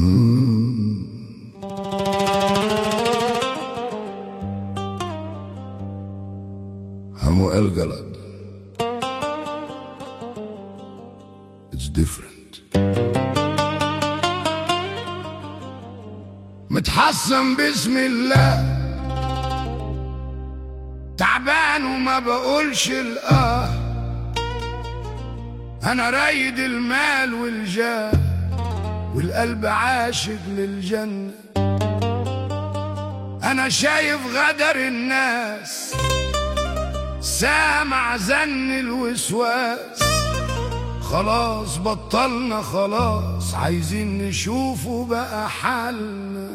همو القلب It's different متحصن بسم الله تعبان وما بقولش الاه انا رايد المال والجاه والقلب عاشق للجنة انا شايف غدر الناس سامع زن الوسواس خلاص بطلنا خلاص عايزين نشوفه بقى حالنا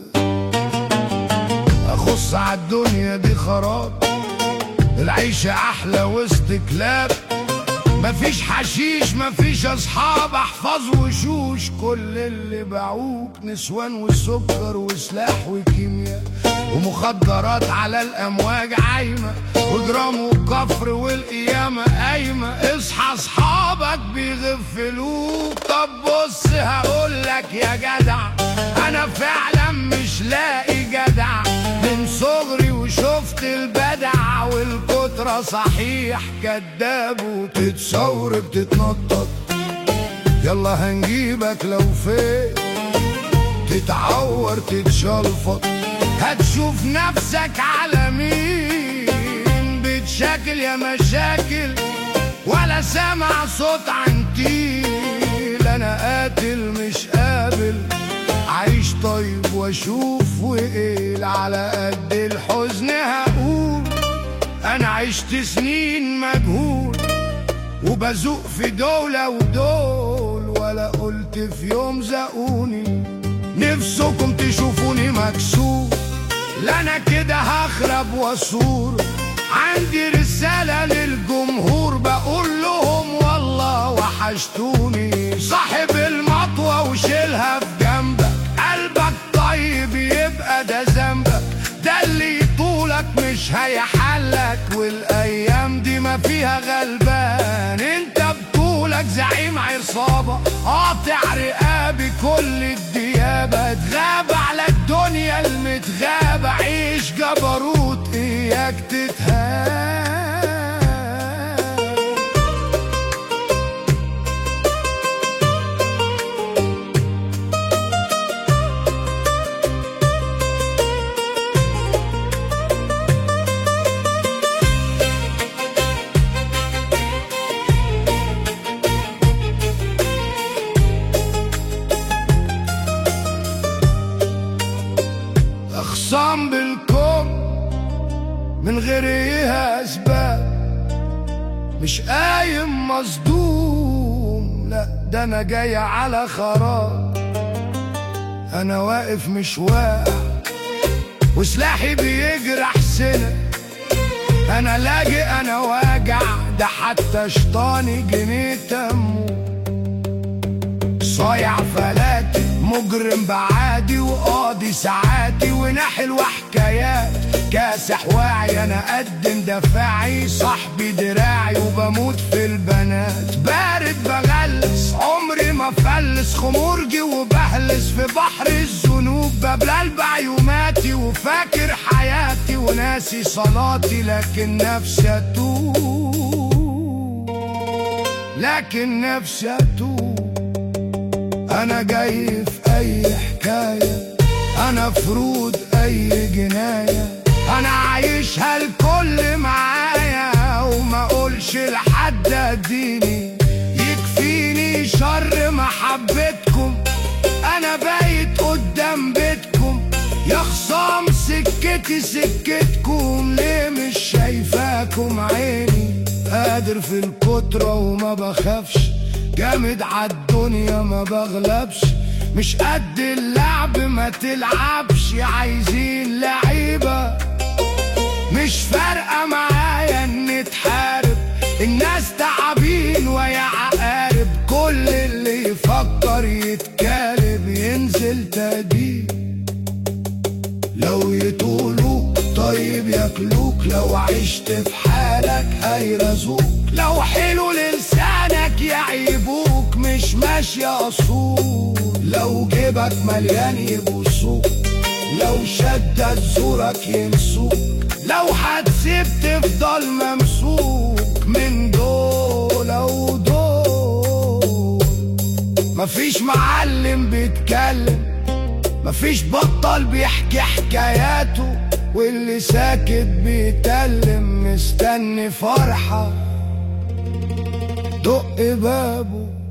اخص عالدنيا دي خراب العيشة احلى وسط كلاب مفيش حشيش مفيش اصحاب احفظ وشوش كل اللي باعوك نسوان والسكر وسلاح وكيمياء ومخدرات على الامواج عايمه وجرام وكفر والقيامه قايمه اصحى اصحابك بيغفلوك طب بص هقولك يا جدع انا فعلا مش لاقي جدع من صغري وشفت البدع والكترة صحيح كداب وتتصور بتتنطط يلا هنجيبك لو فين تتعور تتشلفط هتشوف نفسك على مين بتشاكل يا مشاكل ولا سامع صوت عنتيل انا قاتل مش قابل عايش طيب واشوف وقيل على قد الحزن هقول انا عشت سنين مجهول وبزوق في دولة ودول ولا قلت في يوم زقوني نفسكم تشوفوني مكسور لا انا كده هخرب واسور عندي رسالة للجمهور بقول لهم والله وحشتوني صاحب المطوة وشيلها في جنبك قلبك طيب يبقى ده ذنبك ده اللي يطولك مش هيحلك والايام دي ما فيها غلبان انت بطولك زعيم عصابة قاطع رقابي كل الديابة اتغاب على الدنيا المتغابة عيش جبروت اياك تتهاب اخصام بالكم من غير ايه اسباب مش قايم مصدوم لا ده انا جاي على خراب انا واقف مش واقع وسلاحي بيجرح سنة انا لاجئ انا واجع ده حتى شيطاني جنيه تمه صايع فلاتي مجرم بعادي وقاضي ساعاتي ونحل وحكايات كاسح واعي انا قدم دفاعي صاحبي دراعي وبموت في البنات بارد بغلس عمري ما فلس خمورجي وبهلس في بحر الذنوب ببلال بعيوماتي وفاكر حياتي وناسي صلاتي لكن نفسي اتوب لكن نفسي اتوب انا جاي في اي حكاية انا فرود اي جناية انا عايشها الكل معايا وما اقولش لحد اديني يكفيني شر محبتكم انا بايت قدام بيتكم يا خصام سكتي سكتكم ليه مش شايفاكم عيني قادر في الكترة وما بخافش جامد عالدنيا ما بغلبش مش قد اللعب ما تلعبش عايزين لعيبة مش فارقة معايا ان نتحارب الناس تعبين ويا عقارب كل اللي يفكر يتكالب ينزل تديب لو يطولوك طيب ياكلوك لو عشت في حالك هيرزوك لو حلو لسانك يعيبوك مش ماشية اصول لو جيبك مليان يبوسوك لو شدت زورك ينسوك لو هتسيب تفضل ممسوك من دول ودول مفيش معلم بيتكلم مفيش بطل بيحكي حكاياته واللي ساكت بيتكلم مستني فرحة دق بابه